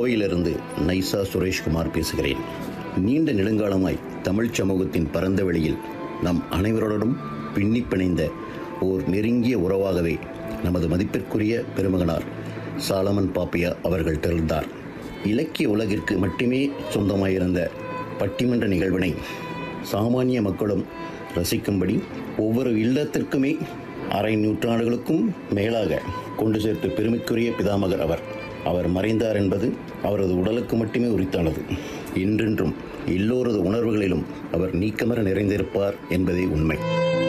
கோவையிலிருந்து நைசா சுரேஷ்குமார் பேசுகிறேன் நீண்ட நெடுங்காலமாய் தமிழ் சமூகத்தின் பரந்த வெளியில் நம் அனைவருடனும் பின்னி பிணைந்த ஓர் நெருங்கிய உறவாகவே நமது மதிப்பிற்குரிய பெருமகனார் சாலமன் பாப்பையா அவர்கள் திறந்தார் இலக்கிய உலகிற்கு மட்டுமே சொந்தமாயிருந்த பட்டிமன்ற நிகழ்வினை சாமானிய மக்களும் ரசிக்கும்படி ஒவ்வொரு இல்லத்திற்குமே அரை நூற்றாண்டுகளுக்கும் மேலாக கொண்டு சேர்த்து பெருமைக்குரிய பிதாமகர் அவர் அவர் மறைந்தார் என்பது அவரது உடலுக்கு மட்டுமே உரித்தானது இன்றென்றும் எல்லோரது உணர்வுகளிலும் அவர் நீக்கமர நிறைந்திருப்பார் என்பதே உண்மை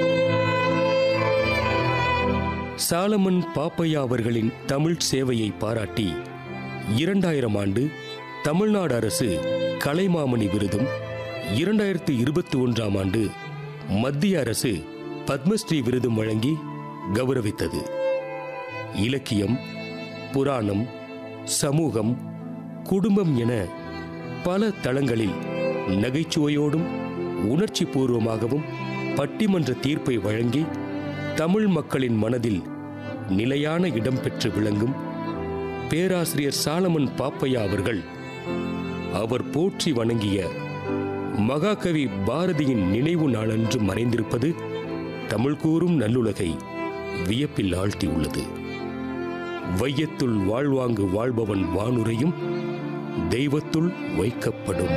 சாலமன் பாப்பையா அவர்களின் தமிழ் சேவையை பாராட்டி இரண்டாயிரம் ஆண்டு தமிழ்நாடு அரசு கலைமாமணி விருதும் இரண்டாயிரத்து இருபத்தி ஒன்றாம் ஆண்டு மத்திய அரசு பத்மஸ்ரீ விருதும் வழங்கி கௌரவித்தது இலக்கியம் புராணம் சமூகம் குடும்பம் என பல தளங்களில் நகைச்சுவையோடும் உணர்ச்சி பூர்வமாகவும் பட்டிமன்ற தீர்ப்பை வழங்கி தமிழ் மக்களின் மனதில் நிலையான இடம் பெற்று விளங்கும் பேராசிரியர் சாலமன் பாப்பையா அவர்கள் அவர் போற்றி வணங்கிய மகாகவி பாரதியின் நினைவு நாளன்று மறைந்திருப்பது தமிழ் கூறும் நல்லுலகை வியப்பில் ஆழ்த்தியுள்ளது வையத்துள் வாழ்வாங்கு வாழ்பவன் வானுரையும் தெய்வத்துள் வைக்கப்படும்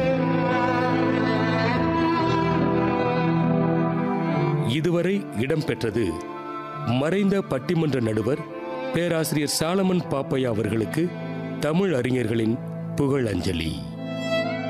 இதுவரை இடம்பெற்றது மறைந்த பட்டிமன்ற நடுவர் பேராசிரியர் சாலமன் பாப்பையா அவர்களுக்கு தமிழ் அறிஞர்களின் புகழஞ்சலி